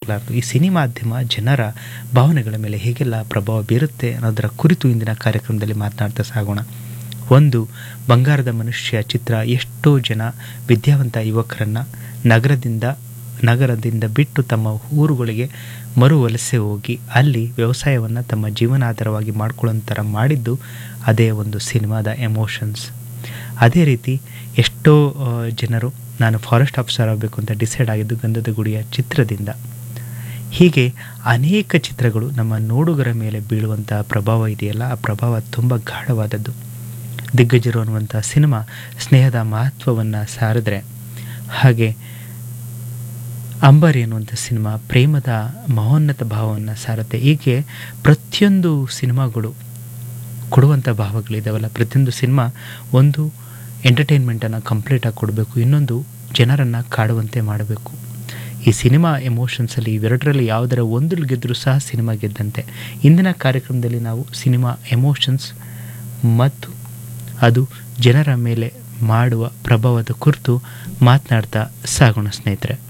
ಆಗಲಾರದು ಈ ಸಿನಿ ಮಾಧ್ಯಮ ಜನರ ಭಾವನೆಗಳ ಮೇಲೆ ಹೇಗೆಲ್ಲ ಪ್ರಭಾವ ಬೀರುತ್ತೆ ಅನ್ನೋದರ ಕುರಿತು ಇಂದಿನ ಕಾರ್ಯಕ್ರಮದಲ್ಲಿ ಮಾತನಾಡ್ತಾ ಸಾಗೋಣ ಒಂದು ಬಂಗಾರದ ಮನುಷ್ಯ ಚಿತ್ರ ಎಷ್ಟೋ ಜನ ವಿದ್ಯಾವಂತ ಯುವಕರನ್ನು ನಗರದಿಂದ ನಗರದಿಂದ ಬಿಟ್ಟು ತಮ್ಮ ಊರುಗಳಿಗೆ ಮರು ವಲಸೆ ಹೋಗಿ ಅಲ್ಲಿ ವ್ಯವಸಾಯವನ್ನು ತಮ್ಮ ಜೀವನಾಧಾರವಾಗಿ ಮಾಡ್ಕೊಳ್ಳೋ ಥರ ಮಾಡಿದ್ದು ಅದೇ ಒಂದು ಸಿನಿಮಾದ ಎಮೋಷನ್ಸ್ ಅದೇ ರೀತಿ ಎಷ್ಟೋ ಆ, ಜನರು ನಾನು ಫಾರೆಸ್ಟ್ ಆಫೀಸರ್ ಆಗಬೇಕು ಅಂತ ಡಿಸೈಡ್ ಆಗಿದ್ದು ಗಂಧದ ಗುಡಿಯ ಚಿತ್ರದಿಂದ ಹೀಗೆ ಅನೇಕ ಚಿತ್ರಗಳು ನಮ್ಮ ನೋಡುಗರ ಮೇಲೆ ಬೀಳುವಂಥ ಪ್ರಭಾವ ಇದೆಯಲ್ಲ ಆ ಪ್ರಭಾವ ತುಂಬ ಗಾಢವಾದದ್ದು ದಿಗ್ಗಜರು ಅನ್ನುವಂಥ ಸಿನಿಮಾ ಸ್ನೇಹದ ಮಹತ್ವವನ್ನು ಸಾರಿದ್ರೆ ಹಾಗೆ ಅಂಬಾರಿ ಅನ್ನುವಂಥ ಸಿನಿಮಾ ಪ್ರೇಮದ ಮಹೋನ್ನತ ಭಾವವನ್ನು ಸಾರುತ್ತೆ ಹೀಗೆ ಪ್ರತಿಯೊಂದು ಸಿನಿಮಾಗಳು ಕೊಡುವಂಥ ಭಾವಗಳಿದಾವಲ್ಲ ಪ್ರತಿಯೊಂದು ಸಿನಿಮಾ ಒಂದು ಎಂಟರ್ಟೈನ್ಮೆಂಟನ್ನು ಕಂಪ್ಲೀಟಾಗಿ ಕೊಡಬೇಕು ಇನ್ನೊಂದು ಜನರನ್ನು ಕಾಡುವಂತೆ ಮಾಡಬೇಕು ಈ ಸಿನಿಮಾ ಎಮೋಷನ್ಸಲ್ಲಿ ಇವೆರಡರಲ್ಲಿ ಯಾವುದರ ಒಂದು ಗೆದ್ದರೂ ಸಹ ಸಿನಿಮಾ ಗೆದ್ದಂತೆ ಇಂದಿನ ಕಾರ್ಯಕ್ರಮದಲ್ಲಿ ನಾವು ಸಿನಿಮಾ ಎಮೋಷನ್ಸ್ ಮತ್ತು ಅದು ಜನರ ಮೇಲೆ ಮಾಡುವ ಪ್ರಭಾವದ ಕುರಿತು ಮಾತನಾಡ್ತಾ ಸಾಗೋಣ ಸ್ನೇಹಿತರೆ